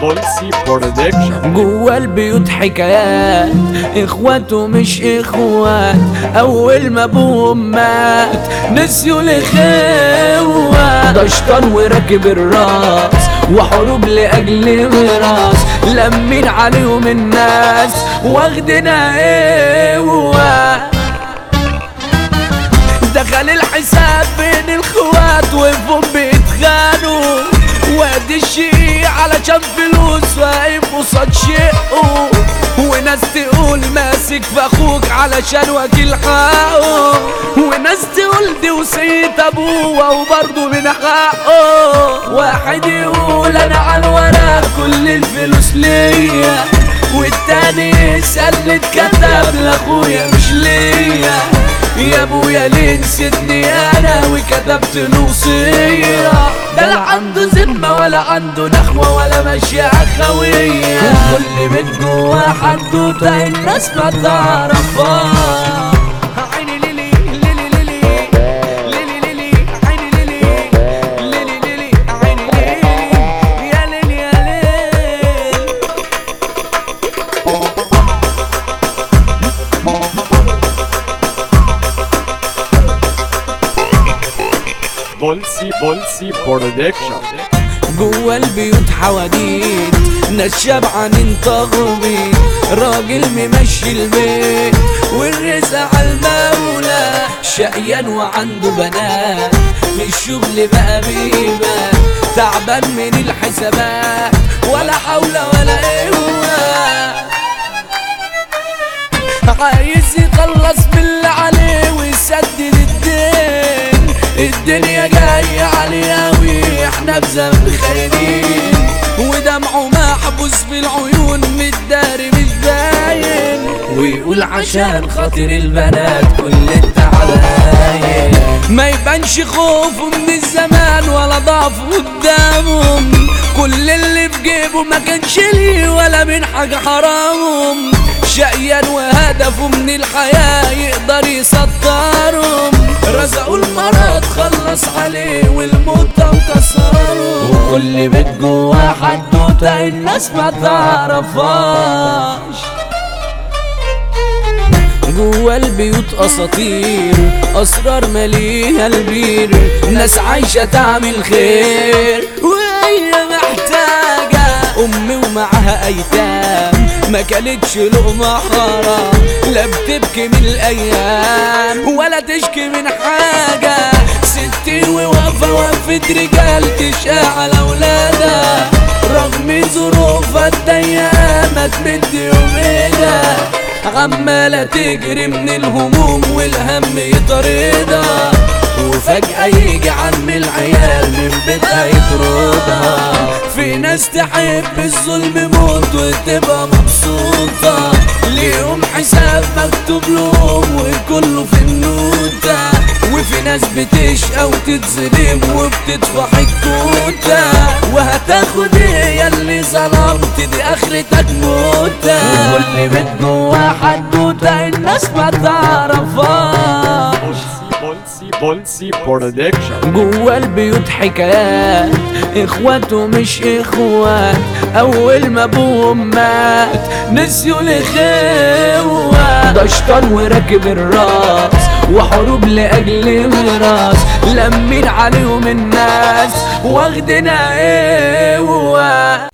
بولسي برودكشن جوا البيوت حكايات اخواته مش اخوات اول ما ابوهم مات نسيوا الاخوة ده شطان وراكب الراس وحروب لاجل ميراث لمين عليهم الناس واخدنا قوة دخل الحساب بين الخوات وفهم بيتخانوا وادي الشيء علشان فلوس واقف قصاد شقه وناس تقول ماسك في اخوك علشان وكيل حقه وناس تقول دي وصية ابوه وبرضه من حقه واحد يقول انا على الورق كل الفلوس ليا والتاني يسأل اللي اتكتب لاخويا مش ليا يا ابويا ليه نسيتني انا وكتبت له وصيه ده لا عنده ذمه ولا عنده نخوه ولا ماشيه اخويه كل بيت جوا حدوته الناس ما تعرفها عيني ليلي ليلي ليلي ليلي ليلي عيني ليلي ليلي ليلي عيني ليلي يا ليل يا ليل بولسي بولسي برودكشن جوا البيوت حواديت ناس شبعانين تغبيط راجل ممشي البيت والرزق على المولى شقيان وعنده بنات في الشغل بقى بيبان تعبان من الحسابات ولا حول ولا قوه عايز يخلص من اللي عليه ويسدد الدين الدنيا جاية عليه أوي احنا في ذنب خاينين ودمعه محبوس في العيون متداري مش باين ويقول عشان خاطر البنات كل التعباين ما يبانش خوفه من الزمان ولا ضعفه قدامهم كل اللي في جيبه ما كانش ليه ولا من حاجة حرام شقيان وهدفه من الحياة يقدر يسطرهم رزقوا المرض خلص عليه والموت مكسره وكل بيت جوا حدوته الناس ما تعرفهاش جوا البيوت اساطير اسرار مليها البير ناس عايشه تعمل خير وهي محتاجه امي ومعاها ايتام ما كانتش لقمه حرام لا بتبكي من الايام ولا تشكي من حاجه ستي وواقفه وقفه رجال تشقى على اولادها رغم ظروفها الضيقه ما تمد يوميها عمالة تجري من الهموم والهم يطاردها وفجأة يجي عم العيال من بيتها يطردها في ناس تحب الظلم موت وتبقى مبسوطة ليهم حساب مكتوب لهم وكله في النوتة وفي ناس بتشقى وتتظلم وبتدفع الكوتة وهتاخد ايه يا اللي ظلمت دي اخرتك موتة وكل بيت جوا حدوتة الناس ما تعرفهاش بولسي بولسي برودكشن جوا البيوت حكايات اخواته مش اخوات اول ما ابوهم مات نسيوا الاخوة ده شطان وراكب الراس وحروب لاجل ميراث لمين عليهم الناس واخدنا قوة